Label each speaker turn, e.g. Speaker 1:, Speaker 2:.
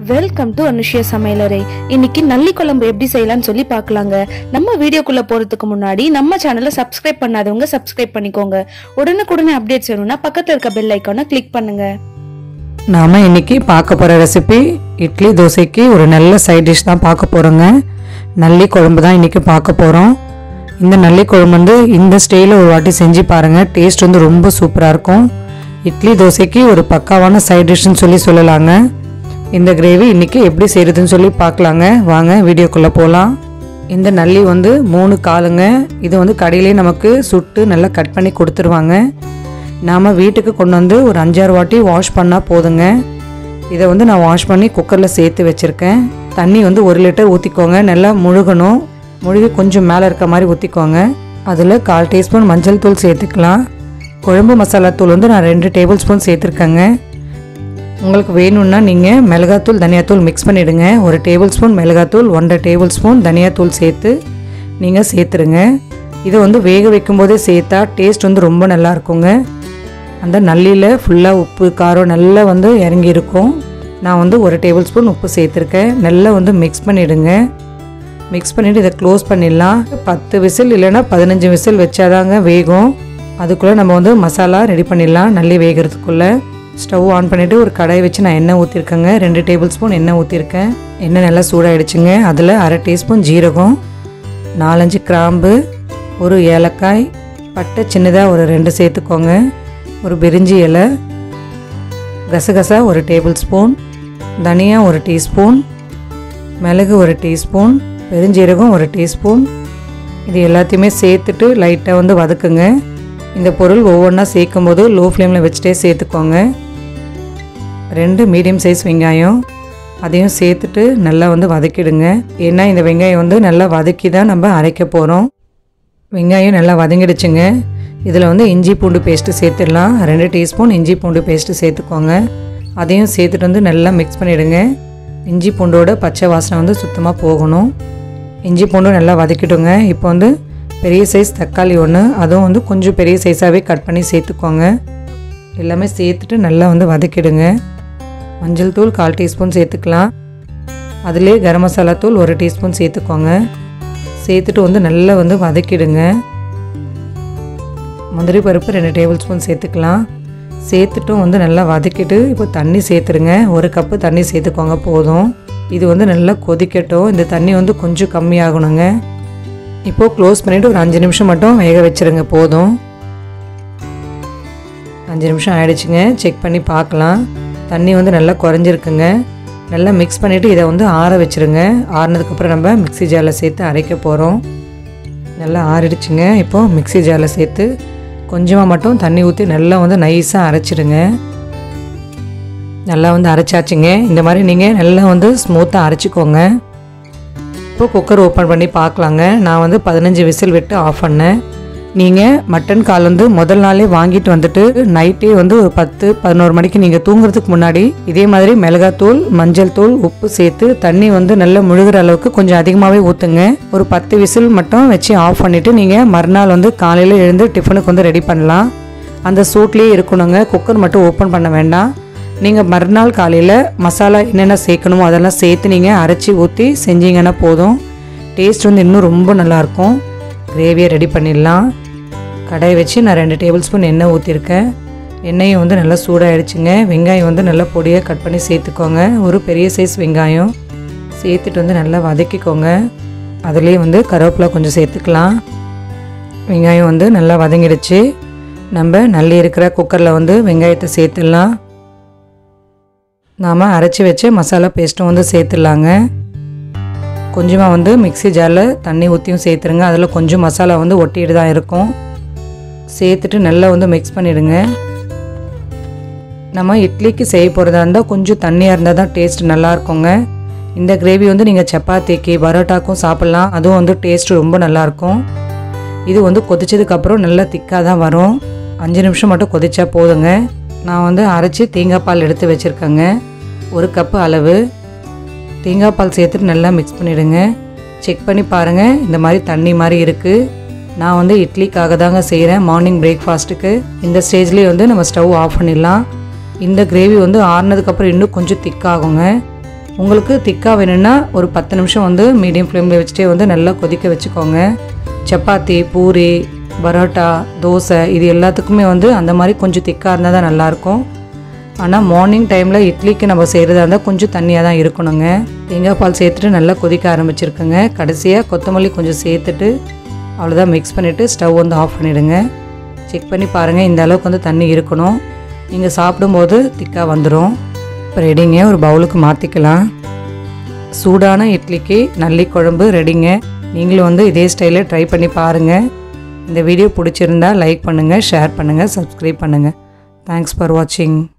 Speaker 1: welcome to Anushiya சமையலறை இன்னைக்கு நல்லி குழம்பு எப்படி செய்யலாம்னு சொல்லி பார்க்கலாங்க நம்ம வீடியோக்குள்ள போறதுக்கு முன்னாடி நம்ம சேனலை சப்ஸ்கிரைப் பண்ணாதவங்க சப்ஸ்கிரைப் பண்ணிக்கோங்க உடனுக்குடனே அப்டேட்ஸ் வேணும்னா பக்கத்துல இருக்க பெல் ஐக்கானை கிளிக் பண்ணுங்க
Speaker 2: நாம் இன்னைக்கு பார்க்க போகிற ரெசிபி இட்லி தோசைக்கு ஒரு நல்ல சைட் டிஷ் தான் பார்க்க போகிறோங்க நல்லி குழம்பு தான் இன்றைக்கி பார்க்க போகிறோம் இந்த நல்லி குழம்பு வந்து இந்த ஸ்டைலில் ஒரு வாட்டி செஞ்சு பாருங்கள் டேஸ்ட் வந்து ரொம்ப சூப்பராக இருக்கும் இட்லி தோசைக்கு ஒரு பக்காவான சைட் டிஷ்னு சொல்லி சொல்லலாங்க இந்த கிரேவி இன்றைக்கி எப்படி செய்கிறதுன்னு சொல்லி பார்க்கலாங்க வாங்க வீடியோக்குள்ளே போகலாம் இந்த நல்லி வந்து மூணு காலுங்க இது வந்து கடையிலே நமக்கு சுட்டு நல்லா கட் பண்ணி கொடுத்துருவாங்க நாம் வீட்டுக்கு கொண்டு வந்து ஒரு அஞ்சாறு வாட்டி வாஷ் பண்ணால் போதுங்க இதை வந்து நான் வாஷ் பண்ணி குக்கரில் சேர்த்து வச்சுருக்கேன் தண்ணி வந்து ஒரு லிட்டர் ஊற்றிக்கோங்க நல்லா முழுகணும் முழுகி கொஞ்சம் மேலே இருக்க மாதிரி ஊற்றிக்கோங்க அதில் கால் டீஸ்பூன் மஞ்சள் தூள் சேர்த்துக்கலாம் குழம்பு மசாலா தூள் வந்து நான் ரெண்டு டேபிள் ஸ்பூன் சேர்த்துருக்கேங்க உங்களுக்கு வேணும்னா நீங்கள் மிளகாத்தூள் தனியாத்தூள் மிக்ஸ் பண்ணிவிடுங்க ஒரு டேபிள் ஸ்பூன் மிளகாத்தூள் ஒன்றரை டேபிள் ஸ்பூன் தனியாத்தூள் சேர்த்து நீங்கள் சேர்த்துருங்க இதை வந்து வேக வைக்கும்போதே சேர்த்தா டேஸ்ட் வந்து ரொம்ப நல்லா இருக்குங்க அந்த நல்லியில் ஃபுல்லாக உப்பு காரம் நல்லா வந்து இறங்கி இருக்கும் நான் வந்து ஒரு டேபிள் ஸ்பூன் உப்பு சேர்த்துருக்கேன் நல்லா வந்து மிக்ஸ் பண்ணிவிடுங்க மிக்ஸ் பண்ணிவிட்டு இதை க்ளோஸ் பண்ணிடலாம் பத்து விசில் இல்லைன்னா பதினஞ்சு விசில் வச்சாதாங்க வேகும் அதுக்குள்ளே நம்ம வந்து மசாலா ரெடி பண்ணிடலாம் நல்லி வேகிறதுக்குள்ளே ஸ்டவ் ஆன் பண்ணிவிட்டு ஒரு கடாய் வச்சு நான் எண்ணெய் ஊற்றிருக்கேங்க ரெண்டு டேபிள் ஸ்பூன் எண்ணெய் ஊற்றிருக்கேன் எண்ணெய் நல்லா சூடாயிடுச்சுங்க அதில் அரை டீஸ்பூன் ஜீரகம் நாலஞ்சு கிராம்பு ஒரு ஏலக்காய் பட்டை சின்னதாக ஒரு ரெண்டு சேர்த்துக்கோங்க ஒரு பிரிஞ்சி இலை கசகசா ஒரு டேபிள் ஸ்பூன் தனியா ஒரு டீஸ்பூன் மிளகு ஒரு டீஸ்பூன் பெருஞ்சீரகம் ஒரு டீஸ்பூன் இது எல்லாத்தையுமே சேர்த்துட்டு லைட்டாக வந்து வதக்குங்க இந்த பொருள் ஒவ்வொன்றா சேர்க்கும் போது லோ ஃப்ளேமில் வச்சுட்டே சேர்த்துக்கோங்க ரெண்டு மீடியம் சைஸ் வெங்காயம் அதையும் சேர்த்துட்டு நல்லா வந்து வதக்கிடுங்க ஏன்னா இந்த வெங்காயம் வந்து நல்லா வதக்கி தான் நம்ம அரைக்க போகிறோம் வெங்காயம் நல்லா வதங்கிடுச்சுங்க இதில் வந்து இஞ்சி பூண்டு பேஸ்ட்டு சேர்த்துடலாம் ரெண்டு டீஸ்பூன் இஞ்சி பூண்டு பேஸ்ட்டு சேர்த்துக்கோங்க அதையும் சேர்த்துட்டு வந்து நல்லா மிக்ஸ் பண்ணிவிடுங்க இஞ்சி பூண்டோட பச்சை வாசனை வந்து சுத்தமாக போகணும் இஞ்சி பூண்டும் நல்லா வதக்கிட்டுங்க இப்போ வந்து பெரிய சைஸ் தக்காளி ஒன்று அதுவும் வந்து கொஞ்சம் பெரிய சைஸாகவே கட் பண்ணி சேர்த்துக்கோங்க எல்லாமே சேர்த்துட்டு நல்லா வந்து வதக்கிடுங்க மஞ்சள் தூள் கால் டீஸ்பூன் சேர்த்துக்கலாம் அதிலே கரம் மசாலா தூள் ஒரு டீஸ்பூன் சேர்த்துக்கோங்க சேர்த்துட்டு வந்து நல்லா வந்து வதக்கிடுங்க முந்திரி பருப்பு ரெண்டு டேபிள் ஸ்பூன் சேர்த்துக்கலாம் சேர்த்துட்டும் வந்து நல்லா வதக்கிட்டு இப்போ தண்ணி சேர்த்துருங்க ஒரு கப்பு தண்ணி சேர்த்துக்கோங்க போதும் இது வந்து நல்லா கொதிக்கட்டும் இந்த தண்ணி வந்து கொஞ்சம் கம்மியாகணுங்க இப்போது க்ளோஸ் பண்ணிவிட்டு ஒரு அஞ்சு நிமிஷம் மட்டும் வேக வச்சுருங்க போதும் அஞ்சு நிமிஷம் ஆயிடுச்சுங்க செக் பண்ணி பார்க்கலாம் தண்ணி வந்து நல்லா குறைஞ்சிருக்குங்க நல்லா மிக்ஸ் பண்ணிவிட்டு இதை வந்து ஆற வச்சுருங்க ஆறினதுக்கப்புறம் நம்ம மிக்ஸி ஜாரில் சேர்த்து அரைக்க போகிறோம் நல்லா ஆறிடுச்சுங்க இப்போது மிக்ஸி ஜாரில் சேர்த்து கொஞ்சமாக மட்டும் தண்ணி ஊற்றி நல்லா வந்து நைஸாக அரைச்சிடுங்க நல்லா வந்து அரைச்சாச்சுங்க இந்த மாதிரி நீங்கள் நல்லா வந்து ஸ்மூத்தாக அரைச்சிக்கோங்க இப்போ குக்கர் ஓப்பன் பண்ணி பார்க்கலாங்க நான் வந்து பதினஞ்சு விசில் விட்டு ஆஃப் பண்ணேன் நீங்கள் மட்டன் கால் வந்து முதல் நாளே வாங்கிட்டு வந்துட்டு நைட்டே வந்து ஒரு பத்து பதினோரு மணிக்கு நீங்கள் தூங்குறதுக்கு முன்னாடி இதே மாதிரி மிளகாத்தூள் மஞ்சள் தூள் உப்பு சேர்த்து தண்ணி வந்து நல்லா முழுகிற அளவுக்கு கொஞ்சம் அதிகமாகவே ஊற்றுங்க ஒரு பத்து விசில் மட்டும் வச்சு ஆஃப் பண்ணிவிட்டு நீங்கள் மறுநாள் வந்து காலையில் எழுந்து டிஃபனுக்கு வந்து ரெடி பண்ணலாம் அந்த சூட்லேயே இருக்கணுங்க குக்கர் மட்டும் ஓப்பன் பண்ண வேண்டாம் நீங்கள் மறுநாள் காலையில் மசாலா என்னென்ன சேர்க்கணுமோ அதெல்லாம் சேர்த்து நீங்கள் அரைச்சி ஊற்றி செஞ்சீங்கன்னா போதும் டேஸ்ட் வந்து இன்னும் ரொம்ப நல்லாயிருக்கும் கிரேவியை ரெடி பண்ணிடலாம் கடாய் வச்சு நான் ரெண்டு டேபிள் ஸ்பூன் எண்ணெய் ஊற்றிருக்கேன் எண்ணெயும் வந்து நல்லா சூடாகிடுச்சுங்க வெங்காயம் வந்து நல்லா பொடியாக கட் பண்ணி சேர்த்துக்கோங்க ஒரு பெரிய சைஸ் வெங்காயம் சேர்த்துட்டு வந்து நல்லா வதக்கிக்கோங்க அதுலேயே வந்து கருவேப்பிலை கொஞ்சம் சேர்த்துக்கலாம் வெங்காயம் வந்து நல்லா வதங்கிடுச்சு நம்ம நல்லி இருக்கிற குக்கரில் வந்து வெங்காயத்தை சேர்த்துடலாம் நாம் அரைச்சி வச்ச மசாலா பேஸ்ட்டும் வந்து சேர்த்துடலாங்க கொஞ்சமாக வந்து மிக்ஸி ஜாரில் தண்ணி ஊற்றியும் சேர்த்துருங்க அதில் கொஞ்சம் மசாலா வந்து ஒட்டிட்டு தான் இருக்கும் சேர்த்துட்டு நல்லா வந்து மிக்ஸ் பண்ணிவிடுங்க நம்ம இட்லிக்கு செய்ய போகிறதா இருந்தால் கொஞ்சம் தண்ணியாக இருந்தால் தான் டேஸ்ட் நல்லா இருக்குங்க இந்த கிரேவி வந்து நீங்கள் சப்பாத்திக்கு பரோட்டாக்கும் சாப்பிட்லாம் அதுவும் வந்து டேஸ்ட் ரொம்ப நல்லாயிருக்கும் இது வந்து கொதிச்சதுக்கப்புறம் நல்லா திக்காக தான் வரும் அஞ்சு நிமிஷம் மட்டும் கொதிச்சா போதுங்க நான் வந்து அரைச்சி தேங்காய் பால் எடுத்து வச்சுருக்கேங்க ஒரு கப்பு அளவு தேங்காய் பால் சேர்த்துட்டு நல்லா மிக்ஸ் பண்ணிவிடுங்க செக் பண்ணி பாருங்கள் இந்த மாதிரி தண்ணி மாதிரி இருக்குது நான் வந்து இட்லிக்காக தாங்க செய்கிறேன் மார்னிங் பிரேக்ஃபாஸ்ட்டுக்கு இந்த ஸ்டேஜ்லேயே வந்து நம்ம ஸ்டவ் ஆஃப் பண்ணிடலாம் இந்த கிரேவி வந்து ஆறுனதுக்கப்புறம் இன்னும் கொஞ்சம் திக்காகுங்க உங்களுக்கு திக்காக வேணும்னா ஒரு பத்து நிமிஷம் வந்து மீடியம் ஃப்ளேமில் வச்சுட்டே வந்து நல்லா கொதிக்க வச்சுக்கோங்க சப்பாத்தி பூரி பரோட்டா தோசை இது எல்லாத்துக்குமே வந்து அந்த மாதிரி கொஞ்சம் திக்காக இருந்தால் தான் நல்லாயிருக்கும் ஆனால் மார்னிங் டைமில் இட்லிக்கு நம்ம செய்கிறதா இருந்தால் கொஞ்சம் தண்ணியாக தான் இருக்கணுங்க தேங்காய் பால் சேர்த்துட்டு நல்லா கொதிக்க ஆரம்பிச்சிருக்குங்க கடைசியாக கொத்தமல்லி கொஞ்சம் சேர்த்துட்டு அவ்வளோதான் மிக்ஸ் பண்ணிவிட்டு ஸ்டவ் வந்து ஆஃப் பண்ணிவிடுங்க செக் பண்ணி பாருங்கள் இந்த அளவுக்கு வந்து தண்ணி இருக்கணும் நீங்கள் சாப்பிடும்போது திக்காக வந்துடும் இப்போ ரெடிங்க ஒரு பவுலுக்கு மாற்றிக்கலாம் சூடான இட்லிக்கு நல்லி குழம்பு ரெடிங்க நீங்களும் வந்து இதே ஸ்டைலில் ட்ரை பண்ணி பாருங்கள் இந்த வீடியோ பிடிச்சிருந்தா லைக் பண்ணுங்கள் ஷேர் பண்ணுங்கள் சப்ஸ்கிரைப் பண்ணுங்கள் தேங்க்ஸ் ஃபார் வாட்சிங்